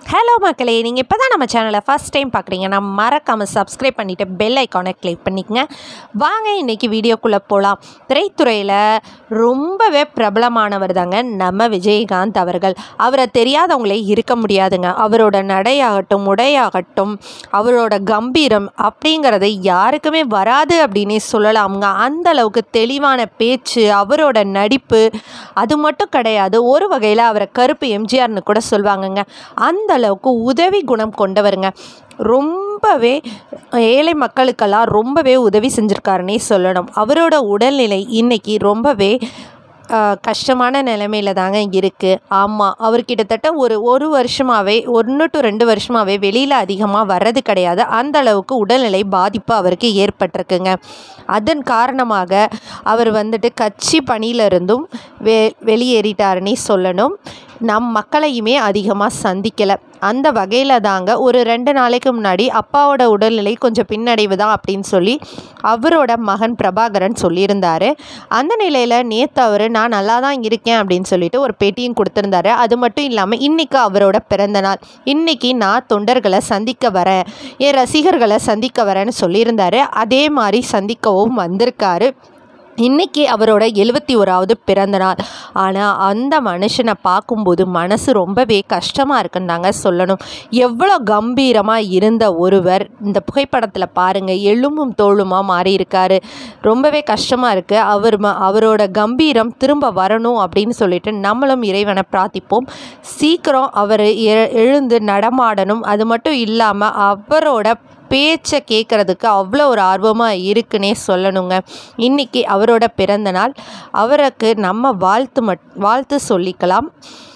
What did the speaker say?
hello மக்களே நீங்கள் இப்போ தான் நம்ம சேனலை ஃபஸ்ட் டைம் பார்க்குறீங்கன்னா மறக்காமல் சப்ஸ்கிரைப் பண்ணிவிட்டு பெல் ஐக்கானை கிளிக் பண்ணிக்கங்க வாங்க இன்றைக்கி வீடியோக்குள்ளே போகலாம் திரைத்துறையில் ரொம்பவே பிரபலமானவர் தாங்க நம்ம விஜயகாந்த் அவர்கள் அவரை தெரியாதவங்களே இருக்க முடியாதுங்க அவரோட நடையாகட்டும் உடையாகட்டும் அவரோட கம்பீரம் அப்படிங்கிறது யாருக்குமே வராது அப்படின்னே சொல்லலாமுங்க அந்த அளவுக்கு தெளிவான பேச்சு அவரோட நடிப்பு அது மட்டும் கிடையாது ஒரு வகையில் அவரை கருப்பு எம்ஜிஆர்னு கூட சொல்லுவாங்கங்க அந்த அளவுக்கு உதவி குணம் கொண்டவருங்க ரொம்பவே ஏழை மக்களுக்கெல்லாம் ரொம்பவே உதவி செஞ்சுருக்காருன்னே சொல்லணும் அவரோட உடல்நிலை இன்னைக்கு ரொம்பவே ஆஹ், கஷ்டமான நிலைமையில தாங்க இருக்குது ஆமாம் அவர் கிட்டத்தட்ட ஒரு ஒரு வருஷமாகவே ஒன்று டு ரெண்டு வருஷமாகவே வெளியில் அதிகமாக வர்றது கிடையாது அந்த அளவுக்கு உடல்நிலை பாதிப்பு அவருக்கு ஏற்பட்டிருக்குங்க அதன் காரணமாக அவர் வந்துட்டு கட்சி பணியிலிருந்தும் வெ வெளியேறிட்டாருன்னே சொல்லணும் நம் மக்களையுமே அதிகமாக சந்திக்கலை அந்த வகையில் தாங்க ஒரு ரெண்டு நாளைக்கு முன்னாடி அப்பாவோட உடல்நிலை கொஞ்சம் பின்னடைவு தான் அப்படின்னு சொல்லி அவரோட மகன் பிரபாகரன் சொல்லியிருந்தாரு அந்த நிலையில் நேற்று அவர் நான் நல்லா தான் இருக்கேன் அப்படின்னு சொல்லிட்டு ஒரு பேட்டியும் கொடுத்துருந்தாரு அது மட்டும் இல்லாமல் இன்றைக்கி அவரோட பிறந்த நாள் இன்றைக்கி நான் தொண்டர்களை சந்திக்க வரேன் என் ரசிகர்களை சந்திக்க வரேன்னு சொல்லியிருந்தாரு அதே மாதிரி சந்திக்கவும் வந்திருக்காரு இன்னைக்கு அவரோட எழுபத்தி ஓராவது பிறந்த நாள் ஆனால் அந்த மனுஷனை பார்க்கும்போது மனசு ரொம்பவே கஷ்டமாக இருக்குன்னு தாங்க சொல்லணும் எவ்வளோ கம்பீரமாக இருந்த ஒருவர் இந்த புகைப்படத்தில் பாருங்கள் எலும்பும் தோளுமாக மாறி இருக்காரு ரொம்பவே கஷ்டமாக இருக்குது அவர் ம அவரோட கம்பீரம் திரும்ப வரணும் அப்படின்னு சொல்லிட்டு நம்மளும் இறைவனை பிரார்த்திப்போம் சீக்கிரம் அவர் எ- எழுந்து நடமாடணும் அது மட்டும் இல்லாமல் அவரோட பேச்சை கேட்குறதுக்கு அவ்வளோ ஒரு ஆர்வமாக இருக்குன்னே சொல்லணுங்க இன்றைக்கி அவரோட பிறந்த நாள் அவருக்கு நம்ம வாழ்த்து மட் வாழ்த்து சொல்லிக்கலாம்